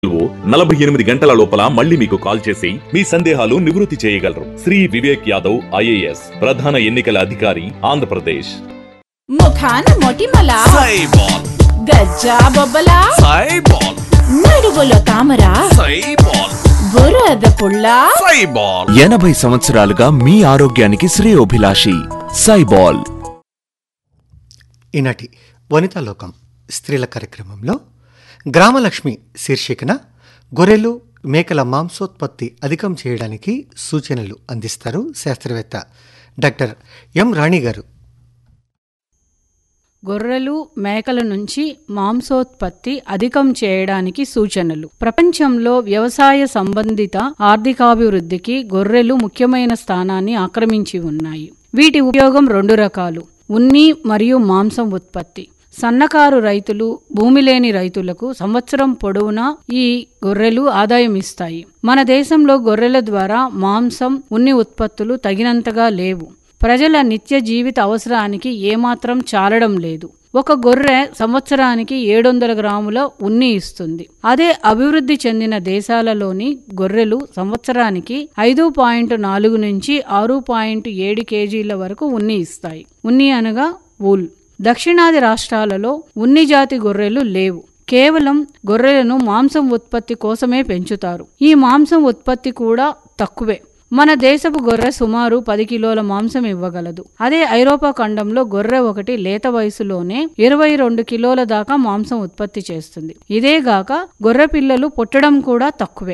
నలభై ఎనిమిది గంటల లోపల మళ్ళీ మీకు కాల్ చేసి మీ సందేహాలు నివృత్తి చేయగలరు శ్రీ వివేక్ యాదవ్ ఐఏఎస్ ప్రధాన ఎన్నికల అధికారి ఆంధ్రప్రదేశ్ ముఖాన మొటిమల సైబాల్ గజ్జా బొబ్బల సైబాల్ నడువులో తామర సైబాల్ బురద పుల్ల సైబాల్ ఎనభై సంవత్సరాలుగా మీ ఆరోగ్యానికి శ్రేయోభిలాషి సైబాల్ ఈనాటి వనితాలోకం స్త్రీల కార్యక్రమంలో గ్రామలక్ష్మి శీర్షికన గొర్రెలు మేకల మాంసోత్పత్తి అధికం చేయడానికి సూచనలు అందిస్తారు శాస్త్రవేత్త డాక్టర్ ఎం రాణి గారు గొర్రెలు మేకల నుంచి మాంసోత్పత్తి అధికం చేయడానికి సూచనలు ప్రపంచంలో వ్యవసాయ సంబంధిత ఆర్థికాభివృద్ధికి గొర్రెలు ముఖ్యమైన స్థానాన్ని ఆక్రమించి ఉన్నాయి వీటి ఉపయోగం రెండు రకాలు ఉన్ని మరియు మాంసం ఉత్పత్తి సన్నకారు రైతులు భూమి లేని రైతులకు సంవత్సరం పొడవునా ఈ గొర్రెలు ఆదాయం ఇస్తాయి మన దేశంలో గొర్రెల ద్వారా మాంసం ఉన్ని ఉత్పత్తులు తగినంతగా లేవు ప్రజల నిత్య జీవిత అవసరానికి ఏమాత్రం చాలడం లేదు ఒక గొర్రె సంవత్సరానికి ఏడు వందల గ్రాముల ఉన్ని ఇస్తుంది అదే అభివృద్ధి చెందిన దేశాలలోని గొర్రెలు సంవత్సరానికి ఐదు పాయింట్ నాలుగు నుంచి ఆరు పాయింట్ ఏడు కేజీల వరకు ఉన్ని ఇస్తాయి ఉన్ని అనగా వూల్ దక్షిణాది రాష్ట్రాలలో ఉన్ని జాతి గొర్రెలు లేవు కేవలం గొర్రెలను మాంసం ఉత్పత్తి కోసమే పెంచుతారు ఈ మాంసం ఉత్పత్తి కూడా తక్కువే మన దేశపు గొర్రె సుమారు పది కిలోల మాంసం ఇవ్వగలదు అదే ఐరోపా ఖండంలో గొర్రె ఒకటి లేత వయసులోనే ఇరవై రెండు కిలోల దాకా మాంసం ఉత్పత్తి చేస్తుంది ఇదేగాక గొర్రె పిల్లలు పుట్టడం కూడా తక్కువే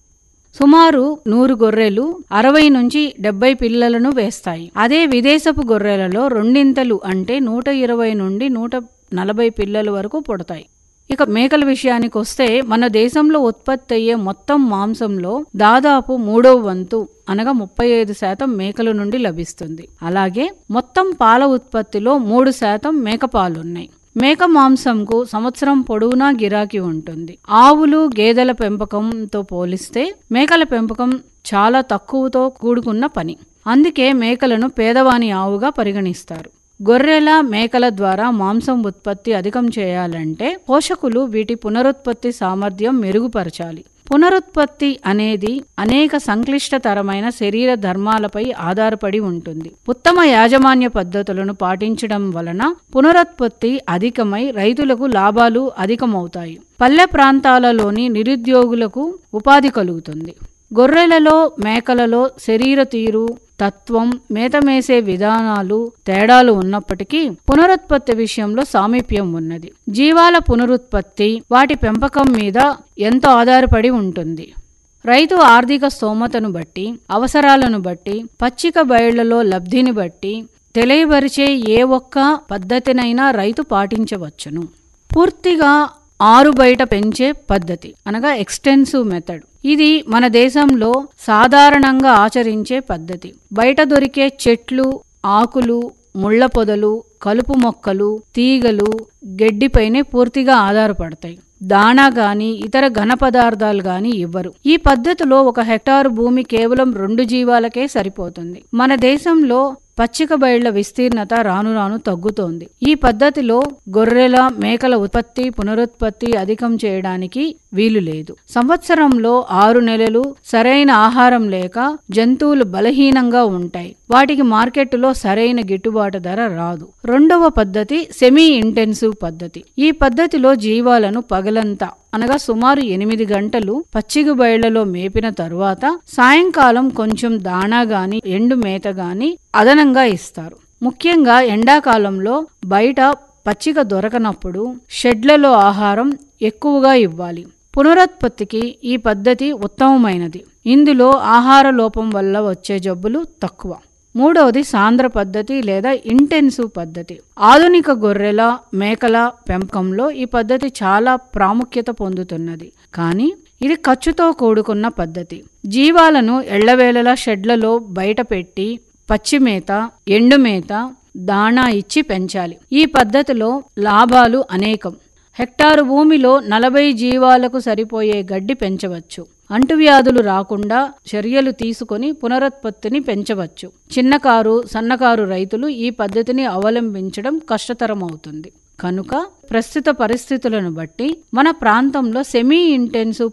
సుమారు నూరు గొర్రెలు అరవై నుంచి డెబ్బై పిల్లలను వేస్తాయి అదే విదేశపు గొర్రెలలో రెండింతలు అంటే నూట ఇరవై నుండి నూట నలభై పిల్లల వరకు పుడతాయి ఇక మేకల విషయానికి వస్తే మన దేశంలో ఉత్పత్తి అయ్యే మొత్తం మాంసంలో దాదాపు మూడవ వంతు అనగా ముప్పై ఐదు శాతం మేకల నుండి లభిస్తుంది అలాగే మొత్తం పాల ఉత్పత్తిలో మూడు శాతం మేకపాలున్నాయి మేక మాంసంకు సంవత్సరం పొడవునా గిరాకీ ఉంటుంది ఆవులు గేదెల పెంపకంతో పోలిస్తే మేకల పెంపకం చాలా తక్కువతో కూడుకున్న పని అందుకే మేకలను పేదవాని ఆవుగా పరిగణిస్తారు గొర్రెల మేకల ద్వారా మాంసం ఉత్పత్తి అధికం చేయాలంటే పోషకులు వీటి పునరుత్పత్తి సామర్థ్యం మెరుగుపరచాలి పునరుత్పత్తి అనేది అనేక సంక్లిష్టతరమైన శరీర ధర్మాలపై ఆధారపడి ఉంటుంది ఉత్తమ యాజమాన్య పద్ధతులను పాటించడం వలన పునరుత్పత్తి అధికమై రైతులకు లాభాలు అధికమవుతాయి పల్లె ప్రాంతాలలోని నిరుద్యోగులకు ఉపాధి కలుగుతుంది గొర్రెలలో మేకలలో శరీర తీరు తత్వం మేతమేసే విధానాలు తేడాలు ఉన్నప్పటికీ పునరుత్పత్తి విషయంలో సామీప్యం ఉన్నది జీవాల పునరుత్పత్తి వాటి పెంపకం మీద ఎంతో ఆధారపడి ఉంటుంది రైతు ఆర్థిక స్తోమతను బట్టి అవసరాలను బట్టి పచ్చిక బయళ్లలో లబ్ధిని బట్టి తెలియబరిచే ఏ ఒక్క పద్ధతినైనా రైతు పాటించవచ్చును పూర్తిగా ఆరు బయట పెంచే పద్ధతి అనగా ఎక్స్టెన్సివ్ మెథడ్ ఇది మన దేశంలో సాధారణంగా ఆచరించే పద్ధతి బయట దొరికే చెట్లు ఆకులు ముళ్ళ పొదలు కలుపు మొక్కలు తీగలు గడ్డిపైనే పూర్తిగా ఆధారపడతాయి దాణా గాని ఇతర ఘన పదార్థాలు గాని ఇవ్వరు ఈ పద్ధతిలో ఒక హెక్టారు భూమి కేవలం రెండు జీవాలకే సరిపోతుంది మన దేశంలో పచ్చిక బయళ్ల విస్తీర్ణత రాను రాను తగ్గుతోంది ఈ పద్ధతిలో గొర్రెల మేకల ఉత్పత్తి పునరుత్పత్తి అధికం చేయడానికి వీలు లేదు సంవత్సరంలో ఆరు నెలలు సరైన ఆహారం లేక జంతువులు బలహీనంగా ఉంటాయి వాటికి మార్కెట్టులో సరైన గిట్టుబాటు ధర రాదు రెండవ పద్ధతి సెమీ ఇంటెన్సివ్ పద్ధతి ఈ పద్ధతిలో జీవాలను పగలంతా అనగా సుమారు ఎనిమిది గంటలు పచ్చిక బయళ్లలో మేపిన తరువాత సాయంకాలం కొంచెం దాణా గాని ఎండు మేత గాని అదనంగా ఇస్తారు ముఖ్యంగా ఎండాకాలంలో బయట పచ్చిక దొరకనప్పుడు షెడ్లలో ఆహారం ఎక్కువగా ఇవ్వాలి పునరుత్పత్తికి ఈ పద్ధతి ఉత్తమమైనది ఇందులో ఆహార లోపం వల్ల వచ్చే జబ్బులు తక్కువ మూడవది సాంద్ర పద్ధతి లేదా ఇంటెన్సివ్ పద్ధతి ఆధునిక గొర్రెల మేకల పెంపకంలో ఈ పద్ధతి చాలా ప్రాముఖ్యత పొందుతున్నది కానీ ఇది ఖర్చుతో కూడుకున్న పద్ధతి జీవాలను ఎళ్లవేళలా షెడ్లలో బయట పెట్టి పచ్చిమేత ఎండుమేత దాణా ఇచ్చి పెంచాలి ఈ పద్ధతిలో లాభాలు అనేకం హెక్టారు భూమిలో నలభై జీవాలకు సరిపోయే గడ్డి పెంచవచ్చు అంటువ్యాధులు రాకుండా చర్యలు తీసుకొని పునరుత్పత్తిని పెంచవచ్చు చిన్నకారు సన్నకారు రైతులు ఈ పద్ధతిని అవలంబించడం కష్టతరమవుతుంది కనుక ప్రస్తుత పరిస్థితులను బట్టి మన ప్రాంతంలో సెమీ ఇంటెన్సివ్